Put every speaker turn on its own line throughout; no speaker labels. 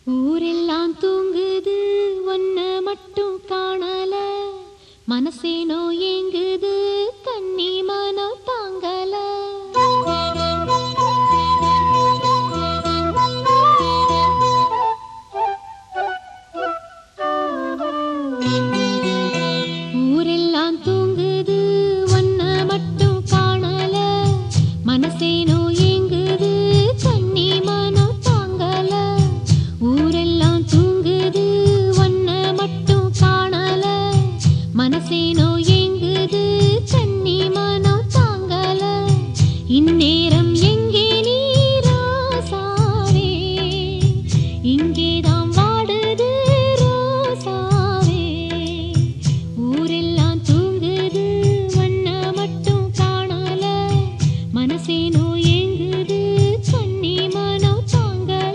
ஊரெல்லாம் தூங்குது ஒன்ன மட்டும் காணல மனசேனோ ஏங்குது கண்ணி மனோ தாங்கல ஊரெல்லாம் தூங்குது ஒன்ன மட்டும் காணல மனசேனோ ஏங்குது கண்ணி மனோ தாங்கல ஊரெல்லாம் தூங்குது ஒன்ன மட்டும் காணல மனசேனோ ஏங்குது கண்ணி மனோ தாங்கல இந்நேரம் எங்கே நீ ராசாவே இங்கேதான் வாடுது ரோசாவே ஊரெல்லாம் தூங்குது வண்ண மட்டும் காணல மனசேனோ ஏங்குது கண்ணி மனோ தாங்கல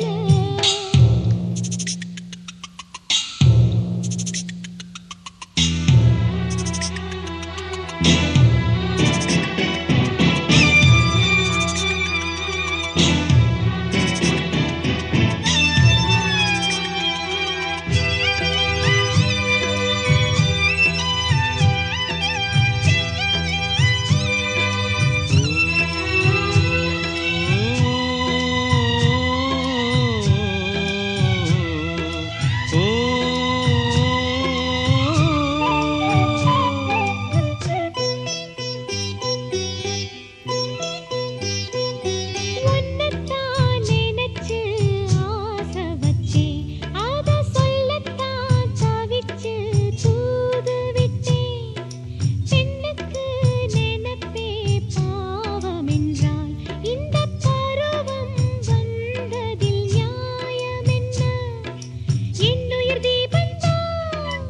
ஒன்னத்தான் நினைச்சு ஆசை வச்சேன் அத சொல்லத்தான் தவிச்சு தூது விட்டேன் பெண்ணுக்கு நினைப்பே பாவம் என்றால் இந்த பருவம் வந்ததில் நியாயம் என்ன என்னுயிர் தீபந்தான்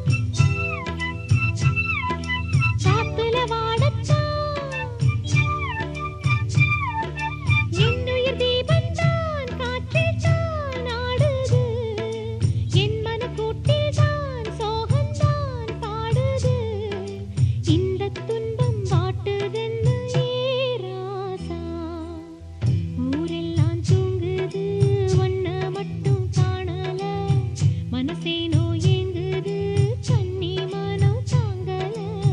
காத்துல வாடத்தான் என்னுயிர் தீபந்தான் காற்றில் தான் ஆடுது என் மனக்கூட்டில் தான் சோகந்தான் பாடுது இந்த துன்பம் வாட்டுதுன்னு ஏராசா ஊரெல்லாம் தூங்குது ஒன்ன மட்டும் காணல மனசேனோ ஏங்குது கண்ணி மனோ தாங்கல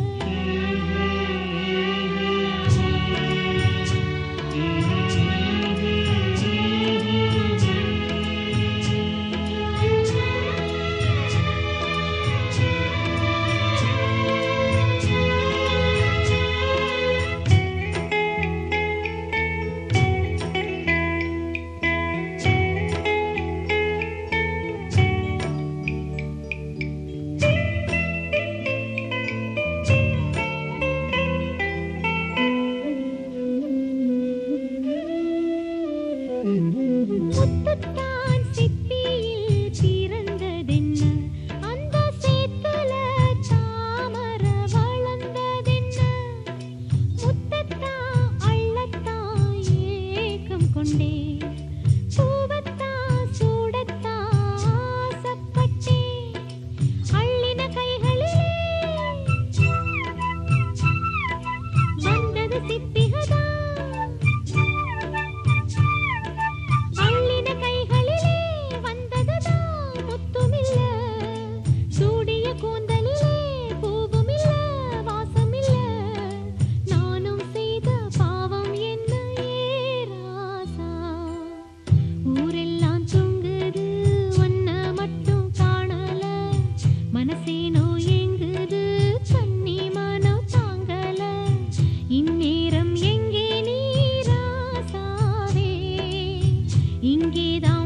முத்துத்தான் சிப்பியில் பிறந்ததென்ன அந்த சேத்துல தாமர வளர்ந்ததென்ன முத்தத்தான் அள்ளத்தான் ஏக்கம் கொண்டே பூவத்தான் சூடத்தான் ஆசைப்பட்டேன் அள்ளின கைகளிலே வந்தது சிப்பிகதான் அள்ளின கைகளிலே வந்ததுதான் முத்துமில்ல சூடிய கூந்தலிலே பூவுமில்ல வாசமில்ல நானும் செய்த பாவம் என்ன ஏராசா ஊரெல்லாம் தூங்குது ஒன்ன மட்டும் காணல மனசேனோ ஏங்குது கண்ணி மனோ தாங்கல இந்நேரம் எங்கே நீ ராசாவே இங்கேதான்